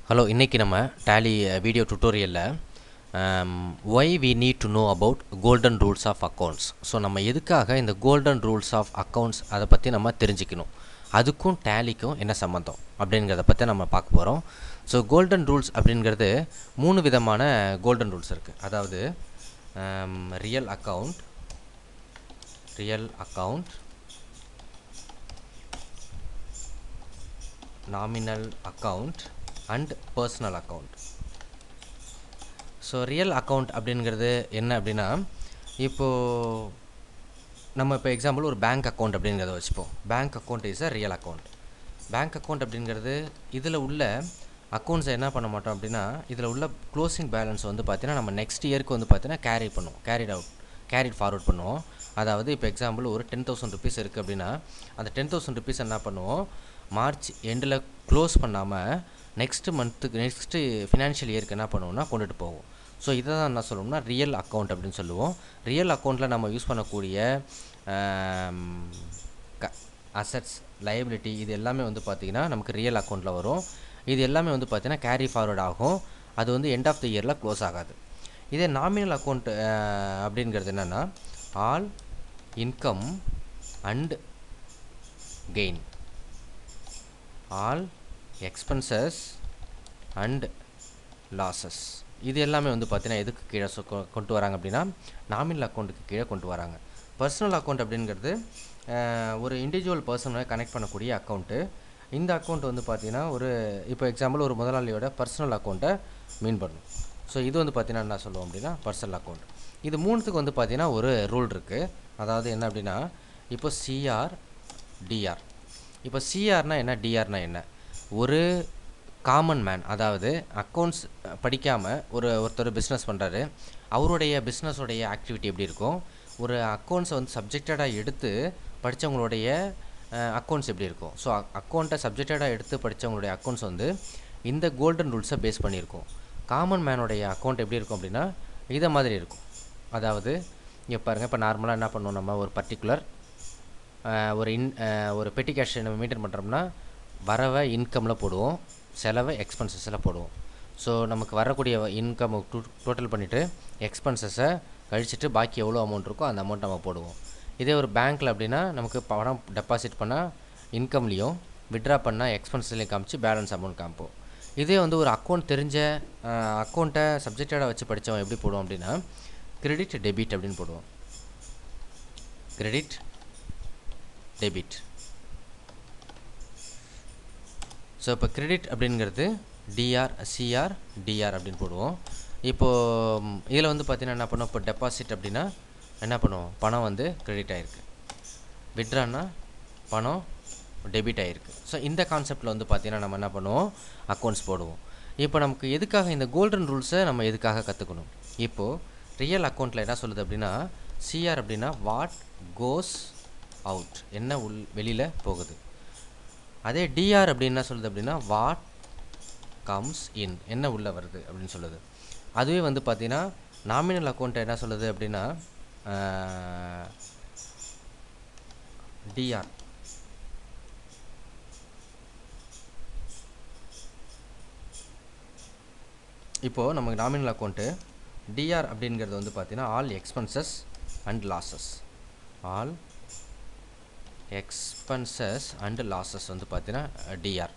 hello இன்றைக்கி நம்ம Tally video டுட்டோரியலில் why we need to know about golden rules of accounts so நம்ம எதுக்காக இந்த கோல்டன் ரூல்ஸ் ஆஃப் அக்கௌண்ட்ஸ் அதை பற்றி நம்ம தெரிஞ்சுக்கணும் அதுக்கும் டேலிக்கும் என்ன சம்மந்தம் அப்படிங்கிறத பற்றி நம்ம பார்க்க போகிறோம் ஸோ கோல்டன் ரூல்ஸ் அப்படிங்கிறது மூணு விதமான கோல்டன் ரூல்ஸ் இருக்குது அதாவது real account real account nominal account and personal account so real account அப்படிங்கிறது என்ன அப்படின்னா இப்போது நம்ம இப்போ எக்ஸாம்பிள் ஒரு பேங்க் அக்கௌண்ட் அப்படிங்கிறத வச்சுப்போம் bank account is a real account bank account அப்படிங்கிறது இதில் உள்ள அக்கௌண்ட்ஸை என்ன பண்ண மாட்டோம் அப்படின்னா இதில் உள்ள க்ளோசிங் பேலன்ஸ் வந்து பார்த்தீங்கன்னா நம்ம நெக்ஸ்ட் இயருக்கு வந்து பார்த்தீங்கன்னா கேரி பண்ணுவோம் கேரிட் அவுட் கேரிட் ஃபார்வர்ட் பண்ணுவோம் அதாவது இப்போ எக்ஸாம்பிள் ஒரு டென் தௌசண்ட் ருபீஸ் இருக்குது அப்படின்னா அந்த டென் தௌசண்ட் ருபீஸ் என்ன பண்ணுவோம் மார்ச் எண்டில் க்ளோஸ் பண்ணாமல் நெக்ஸ்ட்டு மந்த்துக்கு நெக்ஸ்ட்டு ஃபினான்ஷியல் இயருக்கு என்ன பண்ணுவோம்னா கொண்டுட்டு போவோம் ஸோ இதை தான் என்ன சொல்லுவோம்னா ரியல் அக்கௌண்ட் அப்படின்னு சொல்லுவோம் ரியல் அக்கௌண்ட்டில் நம்ம யூஸ் பண்ணக்கூடிய க அசட்ஸ் லைபிலிட்டி இது எல்லாமே வந்து பார்த்திங்கன்னா நமக்கு ரியல் அக்கௌண்ட்டில் வரும் இது எல்லாமே வந்து பார்த்திங்கன்னா கேரி ஃபார்வர்ட் ஆகும் அது வந்து எண்ட் ஆஃப் த இயரில் க்ளோஸ் ஆகாது இதே நாமினல் அக்கௌண்ட் அப்படிங்கிறது என்னென்னா all income and gain all expenses and losses இது எல்லாமே வந்து பார்த்தீங்கன்னா எதுக்கு கீழே சொ கொண்டு வராங்க அப்படின்னா நாமினல் அக்கௌண்ட்டுக்கு கீழே கொண்டு வராங்க பர்சனல் அக்கௌண்ட் அப்படிங்கிறது ஒரு இண்டிவிஜுவல் பர்சனை கனெக்ட் பண்ணக்கூடிய அக்கௌண்ட்டு இந்த அக்கௌண்ட் வந்து பார்த்திங்கன்னா ஒரு இப்போ எக்ஸாம்பிள் ஒரு முதலாளியோட பர்சனல் அக்கௌண்ட்டை மீன் பண்ணும் ஸோ இது வந்து பார்த்திங்கன்னா என்ன சொல்லுவோம் அப்படின்னா பர்சனல் அக்கௌண்ட் இது மூணுத்துக்கு வந்து பார்த்திங்கன்னா ஒரு ரூல் இருக்குது அதாவது என்ன அப்படின்னா இப்போ சிஆர் டிஆர் இப்போ சிஆர்னா என்ன டிஆர்னா என்ன ஒரு காமன் மேன் அதாவது அக்கௌண்ட்ஸ் படிக்காமல் ஒரு ஒருத்தர் பிஸ்னஸ் பண்ணுறாரு அவருடைய பிஸ்னஸோடைய ஆக்டிவிட்டி எப்படி இருக்கும் ஒரு அக்கௌண்ட்ஸை வந்து சப்ஜெக்டடாக எடுத்து படித்தவங்களுடைய அக்கௌண்ட்ஸ் எப்படி இருக்கும் ஸோ அக்கௌண்ட்டை சப்ஜெக்டடாக எடுத்து படித்தவங்களுடைய அக்கௌண்ட்ஸ் வந்து இந்த கோல்டன் ரூல்ஸை பேஸ் பண்ணியிருக்கோம் காமன் மேனுடைய அக்கௌண்ட் எப்படி இருக்கும் அப்படின்னா இதை மாதிரி இருக்கும் அதாவது இங்கே பாருங்கள் இப்போ நார்மலாக என்ன பண்ணுவோம் நம்ம ஒரு பர்டிகுலர் ஒரு இன் ஒரு பெட்டி கேஷ் நம்ம மெயின்டைன் பண்ணுறோம்னா வரவை இன்கமில் போடுவோம் செலவை எக்ஸ்பென்சஸில் போடுவோம் ஸோ நமக்கு வரக்கூடிய இன்கம் டூ டோட்டல் பண்ணிவிட்டு எக்ஸ்பென்சஸை கழிச்சிட்டு பாக்கி எவ்வளோ அமௌண்ட் இருக்கோ அந்த அமௌண்ட் நம்ம போடுவோம் இதே ஒரு பேங்க்கில் அப்படின்னா நமக்கு பணம் டெபாசிட் பண்ணால் இன்கம்லேயும் விட்ரா பண்ணால் எக்ஸ்பென்ஸ்லேயும் காமிச்சு பேலன்ஸ் அமௌண்ட் காமிப்போம் இதே வந்து ஒரு அக்கௌண்ட் தெரிஞ்ச அக்கௌண்ட்டை சப்ஜெக்டடாக வச்சு படித்தவன் எப்படி போடுவோம் அப்படின்னா கிரெடிட் டெபிட் அப்படின்னு போடுவோம் கிரெடிட் டெபிட் ஸோ இப்போ கிரெடிட் அப்படிங்கிறது டிஆர் சிஆர் டிஆர் அப்படின்னு போடுவோம் இப்போது இதில் வந்து பார்த்திங்கன்னா என்ன பண்ணுவோம் இப்போ டெபாசிட் அப்படின்னா என்ன பண்ணுவோம் பணம் வந்து கிரெடிட் ஆகிருக்கு விட்ரான்னா பணம் டெபிட் ஆகிருக்கு ஸோ இந்த கான்செப்டில் வந்து பார்த்திங்கன்னா நம்ம என்ன பண்ணுவோம் அக்கௌண்ட்ஸ் போடுவோம் இப்போ நமக்கு எதுக்காக இந்த கோல்டன் ரூல்ஸை நம்ம எதுக்காக கற்றுக்கணும் இப்போது ரியல் அக்கௌண்ட்டில் என்ன சொல்லுது அப்படின்னா சிஆர் அப்படின்னா வாட் கோஸ் அவுட் என்ன உள் வெளியில் போகுது அதே டிஆர் அப்படின்னு என்ன சொல்லுது அப்படின்னா வாட் கம்ஸ் இன் என்ன உள்ளே வருது அப்படின்னு சொல்லுது அதுவே வந்து பார்த்தீங்கன்னா நாமினல் அக்கௌண்ட்டை என்ன சொல்லுது அப்படின்னா டிஆர் இப்போது நமக்கு நாமினல் அக்கௌண்ட்டு டிஆர் அப்படிங்கிறது வந்து பார்த்தீங்கன்னா all expenses and losses all expenses and losses வந்து பார்த்தீங்கன்னா டிஆர்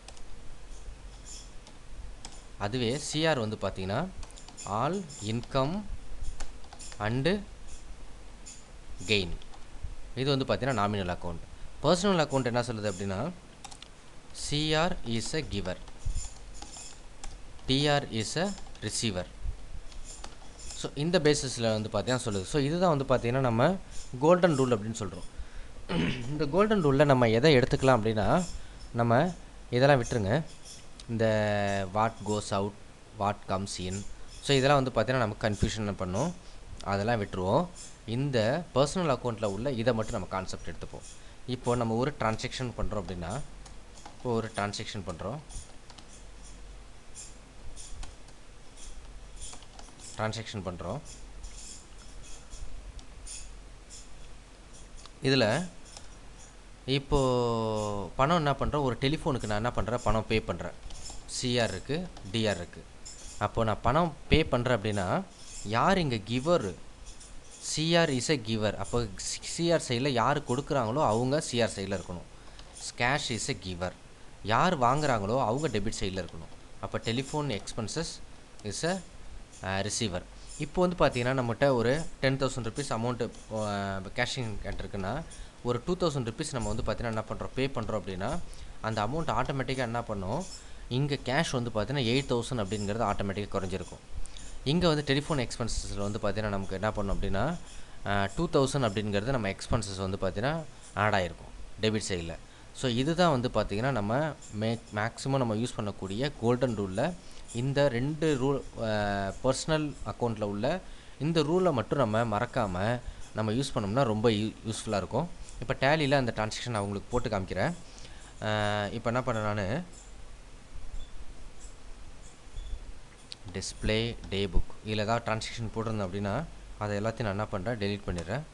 அதுவே சிஆர் வந்து பார்த்தீங்கன்னா ஆல் இன்கம் அண்டு கெயின் இது வந்து பார்த்தீங்கன்னா நாமினல் அக்கௌண்ட் பர்சனல் அக்கௌண்ட் என்ன சொல்லுது அப்படின்னா CR is a giver DR is a receiver so இந்த பேசிஸில் வந்து பார்த்தீங்கன்னா சொல்லுது ஸோ இதுதான் வந்து பார்த்தீங்கன்னா நம்ம கோல்டன் ரூல் அப்படின்னு சொல்கிறோம் இந்த கோல்டன் ரூலில் நம்ம எதை எடுத்துக்கலாம் அப்படின்னா நம்ம இதெல்லாம் விட்டுருங்க இந்த what goes out what comes in so இதெல்லாம் வந்து பார்த்தீங்கன்னா நமக்கு கன்ஃபியூஷன் பண்ணும் அதெல்லாம் விட்டுருவோம் இந்த பர்சனல் அக்கௌண்ட்டில் உள்ள இதை மட்டும் நம்ம கான்செப்ட் எடுத்துப்போம் இப்போது நம்ம ஒரு டிரான்சாக்ஷன் பண்ணுறோம் அப்படின்னா இப்போ ஒரு டிரான்சாக்ஷன் பண்ணுறோம் டிரான்சாக்ஷன் பண்ணுறோம் இதில் இப்போது பணம் என்ன பண்ணுறோம் ஒரு டெலிஃபோனுக்கு நான் என்ன பண்ணுறேன் பணம் பே பண்ணுறேன் சிஆர் இருக்குது டிஆர் இருக்குது அப்போது நான் பணம் பே பண்ணுறேன் அப்படின்னா யார் இங்கே giver CR is a giver அப்போ சிஆர் சைடில் யார் கொடுக்குறாங்களோ அவங்க சிஆர் சைடில் இருக்கணும் கேஷ் இஸ் எ கிவர் யார் வாங்குறாங்களோ அவங்க டெபிட் சைடில் இருக்கணும் அப்போ telephone expenses is a receiver இப்போ வந்து பார்த்தீங்கன்னா நம்மகிட்ட ஒரு ten thousand rupees amount cashing இருக்குன்னா ஒரு டூ தௌசண்ட் ருபீஸ் நம்ம வந்து பார்த்தீங்கன்னா என்ன பண்ணுறோம் பே பண்ணுறோம் அப்படின்னா அந்த அமௌண்ட் ஆட்டோமேட்டிக்காக என்ன பண்ணும் இங்கே கேஷ் வந்து பார்த்தீங்கன்னா எயிட் தௌசண்ட் அப்படிங்கிறது ஆட்டோமேட்டிக்காக குறைஞ்சிருக்கும் இங்கே வந்து டெலிஃபோன் எக்ஸ்பென்சஸில் வந்து பார்த்தீங்கன்னா நமக்கு என்ன பண்ணோம் அப்படின்னா டூ தௌசண்ட் அப்படிங்கிறது நம்ம எக்ஸ்பென்சஸ் வந்து பார்த்தீங்கன்னா ஆட் ஆகிருக்கும் டெபிட் சைடில் ஸோ இதுதான் வந்து பார்த்திங்கன்னா நம்ம மே மேக்ஸிமம் நம்ம யூஸ் பண்ணக்கூடிய கோல்டன் ரூலில் இந்த ரெண்டு ரூல் பர்சனல் அக்கௌண்ட்டில் உள்ள இந்த ரூலை மட்டும் நம்ம மறக்காமல் நம்ம யூஸ் பண்ணோம்னா ரொம்ப யூ யூஸ்ஃபுல்லாக இருக்கும் இப்போ டேலியில் அந்த ட்ரான்சாக்ஷன் நான் உங்களுக்கு போட்டு காமிக்கிறேன் இப்போ என்ன பண்ணேன் நான் டிஸ்பிளே டே புக் இதில் ஏதாவது ட்ரான்சாக்ஷன் போட்டிருந்தேன் அப்படின்னா அதை எல்லாத்தையும் நான் என்ன பண்ணுறேன் டெலீட் பண்ணிடுறேன்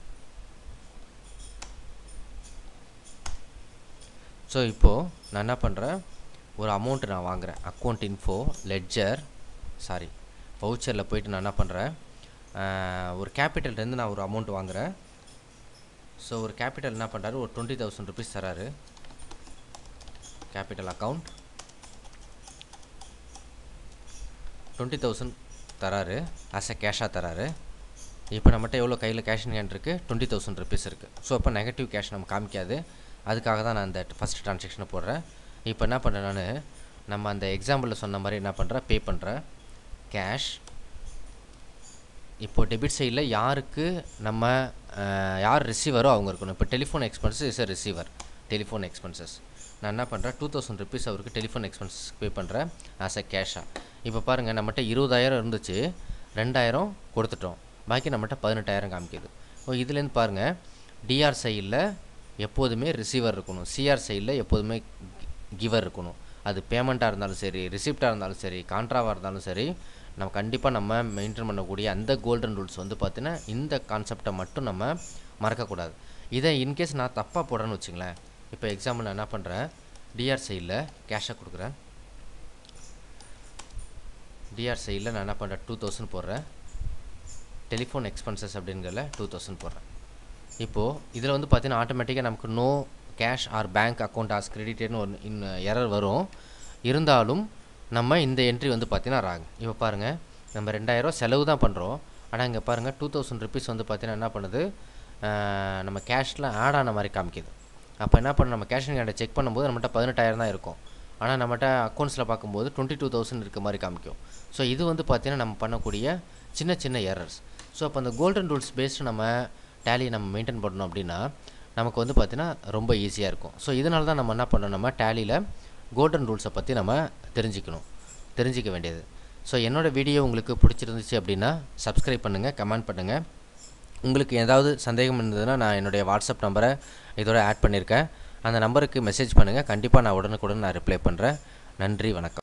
ஸோ இப்போது நான் என்ன பண்ணுறேன் ஒரு அமௌண்ட்டு நான் வாங்குகிறேன் அக்கௌண்ட் இன்ஃபோ லெட்ஜர் சாரி வவுச்சரில் போயிட்டு நான் என்ன பண்ணுறேன் ஒரு கேபிட்டல்லேருந்து நான் ஒரு அமௌண்ட் வாங்குகிறேன் ஸோ ஒரு கேபிட்டல் என்ன பண்ணுறாரு ஒரு டுவெண்ட்டி தௌசண்ட் ருபீஸ் தராரு கேபிட்டல் அக்கௌண்ட் டுவெண்ட்டி தௌசண்ட் தராரு ஆஸ் எ கேஷாக தராரு இப்போ நம்மகிட்ட எவ்வளோ கையில் கேஷ் இன் ஹேண்ட் இருக்குது டுவெண்ட்டி தௌசண்ட் ருபீஸ் இருக்குது ஸோ அப்போ நெகட்டிவ் கேஷ் நம்ம காமிக்காது அதுக்காக தான் நான் அந்த ஃபஸ்ட் ட்ரான்சாக்ஷனை போடுறேன் இப்போ என்ன பண்ணுறேன் நான் நம்ம அந்த எக்ஸாம்பிளில் சொன்ன மாதிரி என்ன பண்ணுறேன் பே பண்ணுறேன் கேஷ் இப்போ டெபிட் சைடில் யாருக்கு நம்ம யார் ரிசீவரோ அவங்க இருக்கணும் இப்போ telephone expenses is a receiver telephone expenses நான் என்ன பண்ணுறேன் டூ தௌசண்ட் ருபீஸ் அவருக்கு டெலிஃபோன் எக்ஸ்பென்சஸ் பே பண்ணுறேன் ஆஸ் எ கேஷாக இப்போ பாருங்கள் நம்மகிட்ட இருபதாயிரம் இருந்துச்சு ரெண்டாயிரம் கொடுத்துட்டோம் பாக்கி நம்மகிட்ட பதினெட்டாயிரம் காமிக்குது ஓ இதுலேருந்து பாருங்கள் டிஆர் சைடில் எப்போதுமே ரிசீவர் இருக்கணும் சிஆர் சைடில் எப்போதுமே கிவர் இருக்கணும் அது பேமெண்ட்டாக இருந்தாலும் சரி ரிசிப்டாக இருந்தாலும் சரி கான்ட்ராவாக இருந்தாலும் சரி நம்ம கண்டிப்பாக நம்ம மெயின்டைன் பண்ணக்கூடிய அந்த கோல்டன் ரூல்ஸ் வந்து பார்த்தீங்கன்னா இந்த கான்செப்டை மட்டும் நம்ம மறக்கக்கூடாது இதை இன்கேஸ் நான் தப்பாக போடுறேன்னு வச்சுங்களேன் இப்போ எக்ஸாம்பிள் நான் என்ன பண்ணுறேன் டிஆர் சைடில் கேஷை கொடுக்குறேன் டிஆர் சைடில் நான் என்ன பண்ணுறேன் டூ தௌசண்ட் போடுறேன் டெலிஃபோன் எக்ஸ்பென்சஸ் அப்படிங்கிறத டூ தௌசண்ட் போடுறேன் இப்போது இதில் வந்து பார்த்தீங்கன்னா ஆட்டோமேட்டிக்காக நமக்கு no cash or bank account as கிரெடிட்டட்னு ஒரு இன் எரர் வரும் இருந்தாலும் நம்ம இந்த என்ட்ரி வந்து பார்த்தீங்கன்னா ராங் இப்போ பாருங்கள் நம்ம ரெண்டாயிரம் செலவு தான் பண்ணுறோம் ஆனால் இங்கே பாருங்கள் டூ தௌசண்ட் ருபீஸ் வந்து பார்த்தீங்கன்னா என்ன பண்ணுது நம்ம கேஷில் ஆட் ஆன மாதிரி காமிக்குது அப்போ என்ன பண்ண நம்ம கேஷ் கார்டை செக் பண்ணும்போது நம்மகிட்ட பதினெட்டாயிரம் தான் இருக்கும் ஆனால் நம்மகிட்ட அக்கௌண்ட்ஸில் பார்க்கும்போது டுவெண்ட்டி டூ தௌசண்ட் இருக்க மாதிரி காமிக்கும் ஸோ இது வந்து பார்த்தீங்கன்னா நம்ம பண்ணக்கூடிய சின்ன சின்ன எரர்ஸ் ஸோ அப்போ அந்த கோல்டன் ரூல்ஸ் பேஸ்டு நம்ம டேலியை நம்ம மெயின்டைன் பண்ணணும் அப்படின்னா நமக்கு வந்து பார்த்திங்கன்னா ரொம்ப ஈஸியாக இருக்கும் ஸோ இதனால தான் நம்ம என்ன பண்ணணும் நம்ம டேலியில் கோல்டன் ரூல்ஸை பற்றி நம்ம தெரிஞ்சுக்கணும் தெரிஞ்சிக்க வேண்டியது ஸோ என்னோடய வீடியோ உங்களுக்கு பிடிச்சிருந்துச்சு அப்படின்னா சப்ஸ்கிரைப் பண்ணுங்கள் கமெண்ட் பண்ணுங்கள் உங்களுக்கு ஏதாவது சந்தேகம் இருந்ததுன்னா நான் என்னுடைய வாட்ஸ்அப் நம்பரை இதோட ஆட் பண்ணியிருக்கேன் அந்த நம்பருக்கு மெசேஜ் பண்ணுங்கள் கண்டிப்பாக நான் உடனுக்குடன் நான் ரிப்ளை பண்ணுறேன் நன்றி வணக்கம்